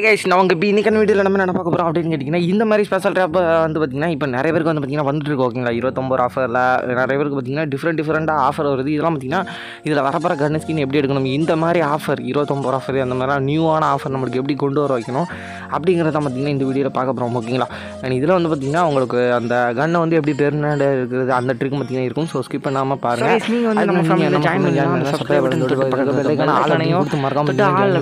Guys நமக்கு இப்போ இன்றைக்கான வீடியோவில் நம்ம என்ன பார்க்க போகிறோம் அப்படின்னு கேட்டிங்கன்னா இந்த மாதிரி ஸ்பெஷல் ட்ராப் வந்து பார்த்திங்கன்னா இப்போ நிறைய பேருக்கு வந்து பார்த்திங்கன்னா வந்துட்டு இருக்கு ஓகேங்களா இருபத்தொம்பது ஆஃபரில் நிறைய பேருக்கு பார்த்திங்கன்னா டிஃப்ரெண்ட் டிஃப்ரெண்ட்டாக ஆஃபர் வருது இதெல்லாம் பார்த்திங்கன்னா இதில் வரப்போகிற கன் ஸ்கின் எப்படி எடுக்கணும் இந்த மாதிரி ஆஃபர் இருபத்தொம்பது ஆஃபர் அந்த மாதிரிலாம் நியூவான ஆஃபர் நம்மளுக்கு எப்படி கொண்டு வர வைக்கணும் அப்படிங்கிறத பார்த்திங்கன்னா இந்த வீடியோவில் பார்க்க போகிறோம் ஓகேங்களா அண்ட் இதில் வந்து பார்த்திங்கன்னா உங்களுக்கு அந்த கன்னை வந்து எப்படி பெருநாடு இருக்கிறது அந்த ட்ரிக் பார்த்திங்கன்னா இருக்கும் ஸோ ஸ்கிப் பண்ணாமல் பாருங்கள் நீங்கள் வந்து நம்ம ஃபேமிலியில் ஜாயின் பண்ணி சப்ஸ்கிரைப் கொடுத்து மறக்காம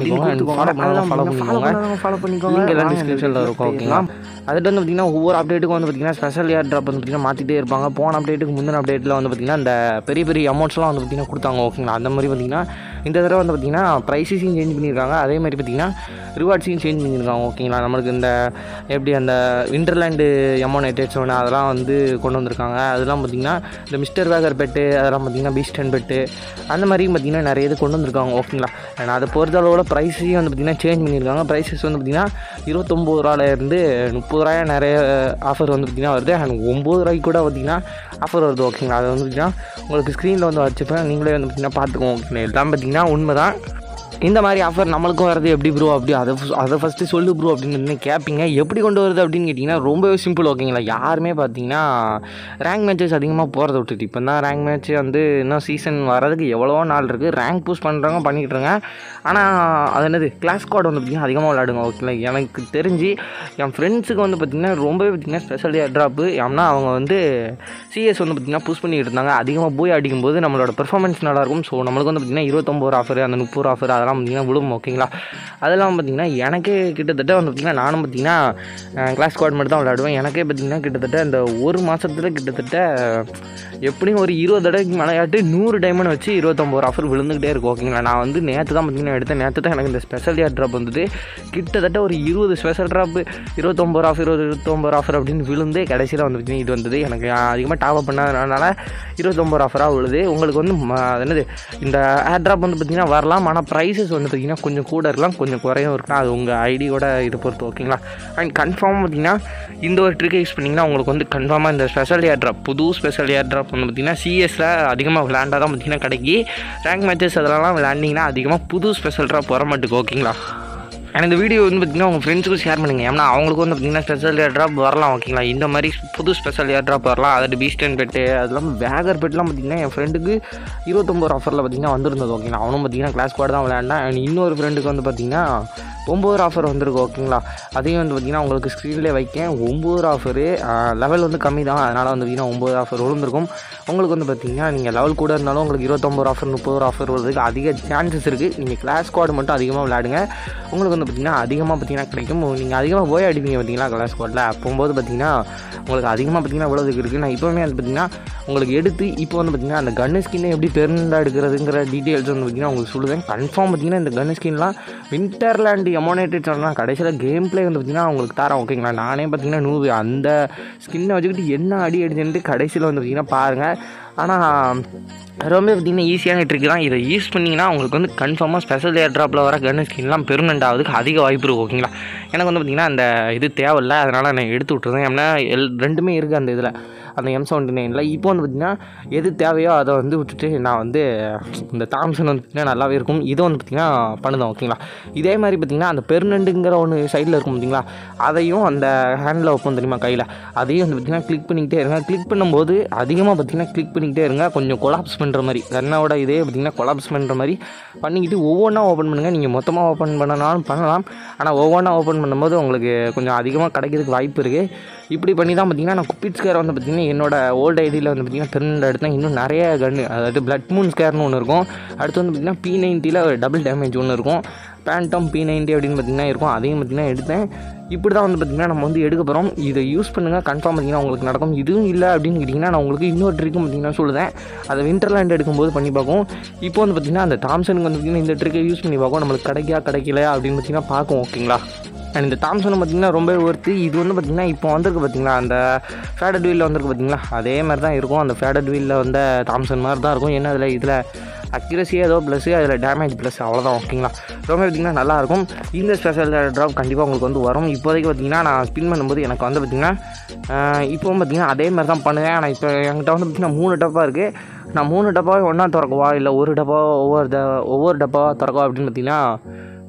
ஃபாலோ பண்ணிக்கோங்க லிங்க் எல்லாம் டிஸ்கிரிப்ஷனில் இருக்கும் ஓகேங்களா அதுட்டு வந்து பார்த்திங்கன்னா ஒவ்வொரு அப்டேட்டுக்கும் வந்து பார்த்திங்கன்னா ஸ்பெஷல் ஏர் ட்ராப் வந்து பார்த்திங்கன்னா மாற்றிட்டே இருப்பாங்க போன அப்டேட்டுக்கு முந்தின அப்டேட்டில் வந்து பார்த்திங்கன்னா அந்த பெரிய பெரிய அமௌண்ட்ஸ்லாம் வந்து பார்த்திங்கன்னா கொடுத்தாங்க ஓகேங்களா அந்த மாதிரி பார்த்திங்கன்னா இந்த தடவை வந்து பார்த்திங்கன்னா ப்ரைஸஸையும் சேஞ்ச் பண்ணியிருக்காங்க அதே மாதிரி பார்த்திங்கன்னா ரிவார்ட்ஸையும் சேஞ்ச் பண்ணியிருக்காங்க ஓகேங்களா நம்மளுக்கு இந்த எப்படி அந்த விண்டர்லேண்டு எமோனேட்டட் ஒன்று அதெல்லாம் வந்து கொண்டு வந்திருக்காங்க அதெல்லாம் பார்த்திங்கன்னா இந்த மிஸ்டர் வேகர் பெட்டு அதெல்லாம் பார்த்திங்கன்னா பீஸ்டன் பெட்டு அந்த மாதிரியும் பார்த்திங்கன்னா நிறைய இது கொண்டு வந்திருக்காங்க ஓகேங்களா அண்ட் அதை பொறுத்தளவோட ப்ரைஸையும் வந்து பார்த்திங்கன்னா சேஞ்ச் பண்ணியிருக்காங்க ப்ரைஸஸ் வந்து பார்த்திங்கன்னா இருபத்தொம்பது ரூபாயிலேருந்து முப்பது ரூபாயா நிறைய ஆஃபர் வந்து பார்த்திங்கன்னா வருது அண்ட் ஒம்பது ரூபாய்க்கு கூட பார்த்திங்கன்னா ஆஃபர் வருது ஓகேங்களா அது வந்து பார்த்திங்கன்னா உங்களுக்கு ஸ்க்ரீனில் வந்து வச்சுப்பேன் நீங்களே வந்து பார்த்திங்கன்னா பார்த்துக்கோங்க ஓகேங்களா எல்லாம் பார்த்திங்கன்னா உண்மை தான் இந்த மாதிரி ஆஃபர் நம்மளுக்கும் வரது எப்படி ப்ரோ அப்படி அதை ஃப- அதை ஃபஸ்ட்டு சொல்லு ப்ரோ அப்படின்னு கேட்பீங்க எப்படி கொண்டு வருது அப்படின்னு கேட்டிங்கன்னா ரொம்பவே சிம்பிள் ஓகேங்களா யாருமே பார்த்தீங்கன்னா ரேங்க் மேட்சஸ் அதிகமாக போகிறத விட்டுட்டு இப்போ தான் ரேங்க் மேட்ச் வந்து இன்னும் சீசன் வரதுக்கு எவ்வளவோ நாள் இருக்குது ரேங்க் பூஸ்ட் பண்ணுறவங்க பண்ணிக்கிட்டுருங்க ஆனால் அது என்னது கிளாஸ் கார்டு வந்து பார்த்திங்கன்னா அதிகமாக விளையாடுங்க ஓகேங்களா எனக்கு தெரிஞ்சு என் ஃப்ரெண்ட்ஸுக்கு வந்து பார்த்திங்கன்னா ரொம்பவே பார்த்திங்கன்னா ஸ்பெஷல் ட்ராப்பு ஏன்னா அவங்க வந்து சிஎஸ் வந்து பார்த்திங்கன்னா புஷ் பண்ணிட்டு இருந்தாங்க அதிகமாக போய் அடிக்கும்போது நம்மளோட பெர்ஃபார்மன்ஸ் நல்லாயிருக்கும் ஸோ நம்மளுக்கு வந்து பார்த்திங்கன்னா இருபத்தொம்பது ஆஃபர் அந்த முப்பது ஆஃபர் அதெல்லாம் பார்த்திங்கன்னா விழும் ஓகேங்களா அதெல்லாம் பார்த்திங்கன்னா எனக்கே கிட்டத்தட்ட வந்து பார்த்திங்கன்னா நானும் பார்த்திங்கன்னா கிளாஸ் ஸ்குவாட் மட்டும் தான் விளையாடுவேன் எனக்கே பார்த்திங்கன்னா கிட்டத்தட்ட இந்த ஒரு மாதத்தில் கிட்டத்தட்ட எப்படியும் ஒரு இருபது தடவைக்கு விளையாட்டு நூறு டைமண்ட் வச்சு இருபத்தொம்பது ஆஃபர் விழுந்துக்கிட்டே இருக்கும் ஓகேங்களா நான் வந்து நேற்று தான் பார்த்திங்கன்னா எடுத்தேன் நேற்று தான் எனக்கு இந்த ஸ்பெஷல் ஏர் ட்ராப் வந்துட்டு கிட்டத்தட்ட ஒரு இருபது ஸ்பெஷல் ட்ராப் இருபத்தொம்பது ஆஃபர் இருபது இருபத்தொம்பது ஆஃபர் அப்படின்னு விழுந்து கடைசியில் வந்து பார்த்திங்கன்னா இது வந்தது எனக்கு அதிகமாக டாப் அப் பண்ணதுனால இருபத்தொம்பது ஆஃபராக விழுது உங்களுக்கு வந்து ம- அது என்னது இந்த ஏர் ட்ராப் வந்து பார்த்திங்கன்னா வரலாம் ஆனால் ப்ரைஸஸ் வந்து பார்த்திங்கன்னா கொஞ்சம் கூட இருக்கலாம் கொஞ்சம் குறையும் இருக்கலாம் அது உங்கள் ஐடியோட இது பொறுத்து ஓகேங்களா அண்ட் கன்ஃபார்ம் பார்த்திங்கன்னா இந்த ஒரு ட்ரிக்கை யூஸ் பண்ணிங்கன்னா உங்களுக்கு வந்து கன்ஃபார்மாக இந்த ஸ்பெஷல் ஏர் ட்ராப் புது ஸ்பெஷல் ஏர் ட்ராப் வந்து பார்த்திங்கன்னா சிஎஸில் அதிகமாக விளையாண்டா தான் பார்த்திங்கன்னா கிடைக்கி ரேங்க் மேட்சஸ் அதெல்லாம் விளையாண்டிங்கன்னா அதிகமாக புது ஸ்பெஷல் ட்ராப் வர மாட்டுக்கு ஓகேங்களா அண்ட் இந்த வீடியோ வந்து பார்த்திங்கன்னா உங்கள் ஃப்ரெண்ட்ஸுக்கும் ஷேர் பண்ணுங்கள் ஏன்னா அவங்களுக்கு வந்து பார்த்திங்கன்னா ஸ்பெஷல் ஏர் ட்ராப் வரலாம் ஓகேங்களா இந்த மாதிரி புது ஸ்பெஷல் ஏர் ட்ராப் வரலாம் அதாவது பீஸ்டன் பெட்டு அது இல்லாமல் வேகர் பெட்லாம் பார்த்திங்கன்னா என் ஃப்ரெண்டுக்கு இருபத்தொம்பது ஆஃபரில் பார்த்திங்கன்னா வந்திருந்தது ஓகேங்களா அவனும் பார்த்திங்கன்னா கிளாஸ் கூட தான் விளையாண்டான் அண்ட் இன்னொரு ஃப்ரெண்டுக்கு வந்து பார்த்திங்கன்னா ஒம்பது ஆஃபர் வந்திருக்கு ஓகேங்களா அதையும் வந்து பார்த்திங்கன்னா உங்களுக்கு ஸ்க்ரீன்லேயே வைக்கேன் ஒம்பது ஆஃபரு லெவல் வந்து கம்மி தான் அதனால் வந்து பார்த்திங்கன்னா ஒம்பது ஆஃபர் விழுந்திருக்கும் உங்களுக்கு வந்து பார்த்திங்கன்னா நீங்கள் லெவல் கூட இருந்தாலும் உங்களுக்கு இருபத்தொம்பது ஆஃபர் முப்பது ஆஃபர் வருவதுக்கு அதிக சான்சஸ் இருக்குது நீங்கள் கிளாஸ் ஸ்குவாட் மட்டும் அதிகமாக விளையாடுங்க உங்களுக்கு வந்து பார்த்திங்கன்னா அதிகமாக பார்த்திங்கன்னா கிடைக்கும் நீங்கள் அதிகமாக போய் அடிப்பீங்க பார்த்தீங்களா கிளாஸ் ஸ்குவாட்டில் அப்போம்போது பார்த்திங்கன்னா உங்களுக்கு அதிகமாக பார்த்திங்கன்னா இவ்வளோதுக்கு இருக்குது நான் இப்போவுமே வந்து பார்த்திங்கன்னா உங்களுக்கு எடுத்து இப்போ வந்து பார்த்திங்கன்னா அந்த கன்னு ஸ்கின்னை எப்படி பெருண்டா எடுக்கிறதுங்கிற டீட்டெயில்ஸ் வந்து பார்த்திங்கன்னா உங்களுக்கு சொல்லுவேன் கன்ஃபார்ம் பார்த்திங்கன்னா இந்த கன்னு ஸ்கின்லாம் விண்டர்லேண்ட் எமோனேட்டட் சொன்னால் கடைசியில் கேம் ப்ளே வந்து பார்த்திங்கன்னா உங்களுக்கு தரேன் ஓகேங்களா நானே பார்த்திங்கன்னா நூறு அந்த ஸ்கின்னை வச்சுக்கிட்டு என்ன அடி அடிச்சுட்டு கடைசியில் வந்து பார்த்திங்கன்னா பாருங்கள் ஆனால் ரொம்ப பார்த்திங்கன்னா ஈஸியான ட்ரிக் தான் இதை யூஸ் பண்ணிங்கன்னா உங்களுக்கு வந்து கன்ஃபார்மாக ஸ்பெஷல் ஏர் ட்ராப்பில் வர கன் ஸ்கின்லாம் பெர்மனெண்ட் ஆகுதுக்கு அதிக வாய்ப்பு இருக்கும் ஓகேங்களா எனக்கு வந்து பார்த்திங்கன்னா அந்த இது தேவையில்ல அதனால் நான் எடுத்து விட்டுருந்தேன் ஏன்னா எல் ரெண்டுமே இருக்குது அந்த இதில் அந்த எம் செவன்ட்டி நைனில் இப்போ வந்து பார்த்திங்கன்னா எது தேவையோ அதை வந்து விட்டுட்டு நான் வந்து இந்த தாம்சன் வந்து பார்த்திங்கன்னா நல்லாவே இருக்கும் இதை வந்து பார்த்திங்கன்னா பண்ணுதேன் ஓகேங்களா இதே மாதிரி பார்த்திங்கன்னா அந்த பெர்மனெண்ட்டுங்கிற ஒன்று சைடில் இருக்கும் பார்த்திங்களா அதையும் அந்த ஹேண்டில் வைப்போம் தெரியுமா கையில் அதையும் வந்து பார்த்திங்கன்னா கிளிக் பண்ணிக்கிட்டே இருங்க கிளிக் பண்ணும்போது அதிகமாக பார்த்திங்கன்னா கிளிக் பண்ணிக்கிட்டே இருங்க கொஞ்சம் கொலாப்ஸ் பண்ணுற மாதிரி கன்னோட இதே பார்த்திங்கன்னா கொலாப்ஸ் பண்ணுற மாதிரி பண்ணிக்கிட்டு ஒவ்வொன்றா ஓப்பன் பண்ணுங்கள் நீங்கள் மொத்தமாக ஓப்பன் பண்ணனாலும் பண்ணலாம் ஆனால் ஒவ்வொன்றா ஓப்பன் பண்ணும்போது உங்களுக்கு கொஞ்சம் அதிகமாக கிடைக்கிறதுக்கு வாய்ப்பு இருக்குது இப்படி பண்ணி தான் பார்த்திங்கன்னா நான் குப்பிட் ஸ்கேர் வந்து பார்த்திங்கன்னா என்னோட ஓல்டு ஐடியில் வந்து பார்த்திங்கன்னா பெருந்த எடுத்தேன் இன்னும் நிறைய கன்று அதாவது பிளட் மூன் ஸ்கேர்னு ஒன்று இருக்கும் அடுத்து வந்து பார்த்திங்கன்னா பி நைன்ட்டியில் டபுள் டேமேஜ் ஒன்று இருக்கும் பேண்டம் பி நைன்ட்டி அப்படின்னு பார்த்திங்கன்னா இருக்கும் அதையும் பார்த்திங்கன்னா எடுத்தேன் இப்படி தான் வந்து பார்த்திங்கன்னா நம்ம வந்து எடுக்க போகிறோம் இதை யூஸ் பண்ணுங்கள் கன்ஃபார்ம் பார்த்திங்கன்னா உங்களுக்கு நடக்கும் இதுவும் இல்லை அப்படின்னு கேட்டிங்கன்னா நான் உங்களுக்கு இன்னொரு ட்ரிக்கும் பார்த்திங்கன்னா சொல்லுதேன் அதை விண்டர்லேண்ட் எடுக்கும்போது பண்ணி பார்க்கும் இப்போ வந்து பார்த்திங்கன்னா அந்த தாம்சனுக்கு வந்து பார்த்திங்கன்னா இந்த ட்ரிக்கை யூஸ் பண்ணி பார்க்கும் நம்மளுக்கு கிடைக்கா கிடைக்கல அப்படின்னு பார்த்திங்கன்னா பார்க்கும் ஓகேங்களா அண்ட் இந்த தாம்சன் பார்த்திங்கன்னா ரொம்ப ஒர்த்து இது வந்து பார்த்திங்கன்னா இப்போ வந்திருக்கு பார்த்தீங்களா அந்த ஃபேடட் வீலில் வந்திருக்கு பார்த்தீங்களா அதே மாதிரி தான் இருக்கும் அந்த ஃபேடட் வீலில் வந்த தாம்சன் மாதிரி தான் இருக்கும் என்ன அதில் இதில் அக்யூரஸி ஏதோ ப்ளஸ்ஸு அதில் டேமேஜ் ப்ளஸ் அவ்வளோதான் ஓகேங்களா ரொம்ப பார்த்திங்கன்னா நல்லாயிருக்கும் இந்த ஸ்பெஷல் ட்ராப் கண்டிப்பாக உங்களுக்கு வந்து வரும் இப்போதைக்கு பார்த்திங்கன்னா நான் ஸ்பின் பண்ணும்போது எனக்கு வந்து பார்த்திங்கன்னா இப்போவும் பார்த்திங்கன்னா அதே மாதிரி தான் பண்ணுவேன் ஆனால் இப்போ என்கிட்ட வந்து பார்த்திங்கன்னா மூணு டப்பா இருக்குது நான் மூணு டப்பாவை ஒன்றா திறக்கவா இல்லை ஒரு டப்பா ஒவ்வொரு ட ஒவ்வொரு டப்பாவாக திறக்கவா அப்படின்னு பார்த்திங்கன்னா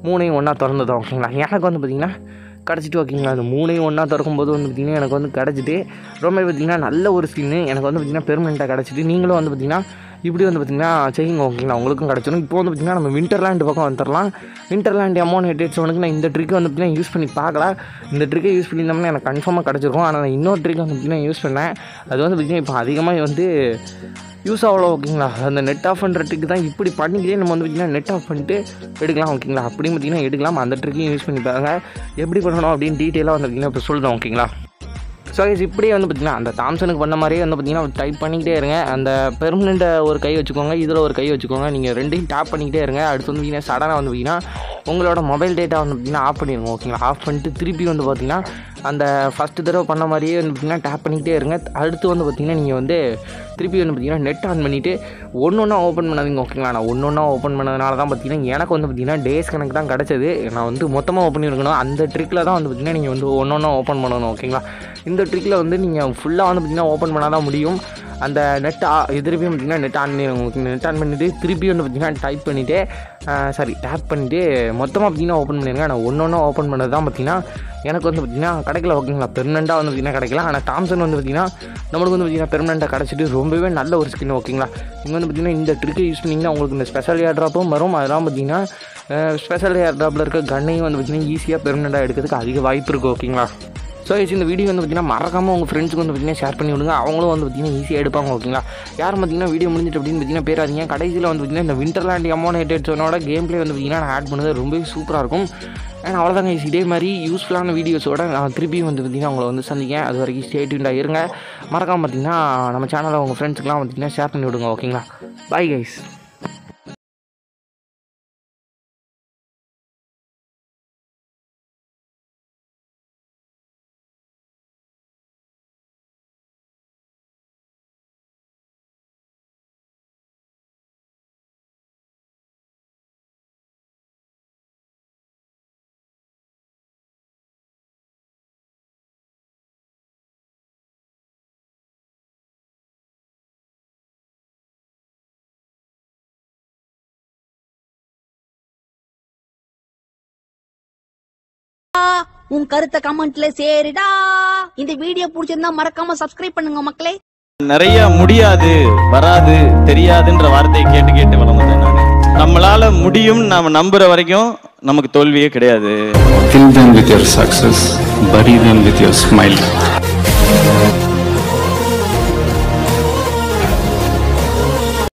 மூணையும் ஒன்றா திறந்தது ஓகேங்களா எனக்கு வந்து பார்த்திங்கன்னா கிடச்சிட்டு ஓகேங்களா அந்த மூணையும் ஒன்றா திறக்கும்போது வந்து பார்த்திங்கன்னா எனக்கு வந்து கிடச்சிட்டு ரொம்ப பார்த்திங்கன்னா நல்ல ஒரு ஸ்கின்னு எனக்கு வந்து பார்த்திங்கன்னா பெர்மனெண்ட்டாக கிடச்சிட்டு நீங்களும் வந்து பார்த்திங்கன்னா இப்படி வந்து பார்த்திங்கன்னா செய்யுங்க ஓகேங்களா உங்களுக்கும் கிடச்சிடும் இப்போ வந்து பார்த்திங்கன்னா நம்ம விண்டர்லேண்ட் பக்கம் வந்துடலாம் விண்டர்லேண்ட் அமௌண்ட் ஹெட்செட்ஸ் நான் இந்த ட்ரிக் வந்து பார்த்திங்கன்னா யூஸ் பண்ணி பார்க்கல இந்த ட்ரிக்கை யூஸ் பண்ணியிருந்தோம்னா எனக்கு கன்ஃபார்மாக கிடச்சிருக்கும் ஆனால் நான் இன்னொரு ட்ரிக் வந்து பார்த்திங்கன்னா யூஸ் பண்ணேன் அது வந்து பார்த்திங்கன்னா இப்போ அதிகமாக வந்து யூஸ் ஆகல ஓகேங்களா அந்த நெட் ஆஃப் பண்ணுற ட்ரிக்கு தான் இப்படி பண்ணிக்கிட்டே நம்ம வந்து பார்த்திங்கன்னா நெட் ஆஃப் பண்ணிட்டு எடுக்கலாம் ஓகேங்களா அப்படியும் பார்த்திங்கன்னா எடுக்கலாம் அந்த ட்ரிக்கையும் யூஸ் பண்ணி பாருங்க எப்படி பண்ணணும் அப்படின்னு டீட்டெயிலாக வந்து பார்த்திங்கன்னா இப்போ சொல்லுறோம் ஓகேங்களா ஸோ guys, இப்படியே வந்து பார்த்திங்கன்னா அந்த தாம்சனுக்கு பண்ண மாதிரியே வந்து பார்த்திங்கன்னா டைப் பண்ணிக்கிட்டே இருங்க அந்த பெர்மனெண்ட்டை ஒரு கை வச்சுக்கோங்க இதில் ஒரு கை வச்சுக்கோங்க நீங்கள் ரெண்டையும் டேப் பண்ணிக்கிட்டே இருங்க அடுத்து வந்து பார்த்திங்கன்னா சடனாக வந்து பார்த்திங்கன்னா உங்களோட மொபைல் டேட்டா வந்து பார்த்திங்கன்னா ஆஃப் பண்ணிடுங்க ஓகேங்களா ஆஃப் பண்ணிட்டு திருப்பி வந்து பார்த்திங்கன்னா அந்த ஃபஸ்ட்டு தடவை பண்ண மாதிரியே வந்து பார்த்திங்கன்னா டேப் பண்ணிக்கிட்டே இருங்க அடுத்து வந்து பார்த்திங்கன்னா நீங்கள் வந்து திருப்பி வந்து பார்த்திங்கன்னா நெட் ஆன் பண்ணிவிட்டு ஒன்று ஒன்றா ஓப்பன் பண்ணாதீங்க ஓகேங்களா நான் ஒன்று ஒன்றா ஓப்பன் பண்ணதுனால தான் பார்த்திங்கன்னா எனக்கு வந்து பார்த்திங்கன்னா டேஸ் கணக்கு தான் கிடச்சது நான் வந்து மொத்தமாக ஓப்பன் பண்ணியிருக்கணும் அந்த ட்ரிக்கில் தான் வந்து பார்த்திங்கன்னா நீங்கள் வந்து ஒன்று ஒன்றா ஓப்பன் பண்ணணும் ஓகேங்களா இந்த ட்ரிக்கில் வந்து நீங்கள் ஃபுல்லாக வந்து பார்த்திங்கன்னா ஓப்பன் பண்ணால் தான் முடியும் அந்த நெட் திருப்பி பார்த்திங்கன்னா நெட் ஆன் பண்ணிடுங்க நெட் ஆன் பண்ணிவிட்டு திருப்பி வந்து பார்த்திங்கன்னா டைப் பண்ணிவிட்டு சாரி டேப் பண்ணிவிட்டு மொத்தமாக பார்த்திங்கன்னா ஓப்பன் பண்ணிடுங்க நான் ஒன்று ஒன்றா ஓப்பன் பண்ணது தான் பார்த்திங்கன்னா எனக்கு வந்து பார்த்திங்கன்னா கிடைக்கல ஓகேங்களா பெர்மனெண்ட்டாக வந்து பார்த்திங்கன்னா கிடைக்கல ஆனால் தாம்சன் வந்து பார்த்திங்கன்னா நம்மளுக்கு வந்து பார்த்திங்கன்னா பெர்மனெண்ட்டாக கிடச்சிட்டு ரொம்பவே நல்ல ஒரு ஸ்கின் ஓகேங்களா நீங்கள் வந்து பார்த்திங்கன்னா இந்த ட்ரிக்கை யூஸ் பண்ணிங்கன்னா உங்களுக்கு இந்த ஸ்பெஷல் ஏர் ட்ராப்பும் வரும் அதெல்லாம் பார்த்திங்கன்னா ஸ்பெஷல் ஏர் ட்ராப்பில் இருக்க கன்னையும் வந்து பார்த்திங்கன்னா ஈஸியாக பெர்மனெண்ட்டாக எடுக்கிறதுக்கு அதிக வாய்ப்பு இருக்குது ஓகேங்களா ஸோ இந்த வீடியோ வந்து பார்த்திங்கன்னா மறக்காமல் உங்கள் ஃப்ரெண்ட்ஸுக்கு வந்து பார்த்திங்கன்னா ஷேர் பண்ணி விடுங்க அவங்களும் வந்து பார்த்திங்கன்னா ஈஸியாக எடுப்பாங்க ஓகேங்களா யாரும் பார்த்திங்கன்னா வீடியோ முடிஞ்சிட்டு அப்படின்னு பார்த்திங்கன்னா பேராதீங்க கடைசியில் வந்து பார்த்திங்கன்னா இந்த விண்டர்லேண்ட் அமௌண்ட் ஹெட்சோனோட கேம் ப்ளே வந்து பார்த்திங்கன்னா நான் ஆட் பண்ணது ரொம்பவே சூப்பராக இருக்கும் அண்ட் அவ்வளோதாங்க இதே மாதிரி யூஸ்ஃபுல்லான வீடியோஸோட நான் திருப்பியும் வந்து பார்த்திங்கன்னா உங்களை வந்து சந்திக்கேன் அது வரைக்கும் ஸ்டேட்யூண்டாக இருங்க மறக்காமல் பார்த்திங்கன்னா நம்ம சேனலை உங்கள் ஃப்ரெண்ட்ஸுக்கெலாம் பார்த்திங்கன்னா ஷேர் பண்ணி விடுங்க ஓகேங்களா பாய் கைஸ் உன் கருத்தை கமெண்ட்ல சேருடா இந்த வீடியோ பிடிச்சிருந்தா மறக்காம சப்ஸ்கிரைப் பண்ணுங்க மக்களே நிறைய முடியாது வராது தெரியாதுன்ற வார்த்தையை கேட்டு கேட்டு வளர்ந்தேன் நான் நம்மளால முடியும் நாம நம்புற வரைக்கும் நமக்கு தோல்வியே கிடையாது Kill them with your success, bury them with your smile.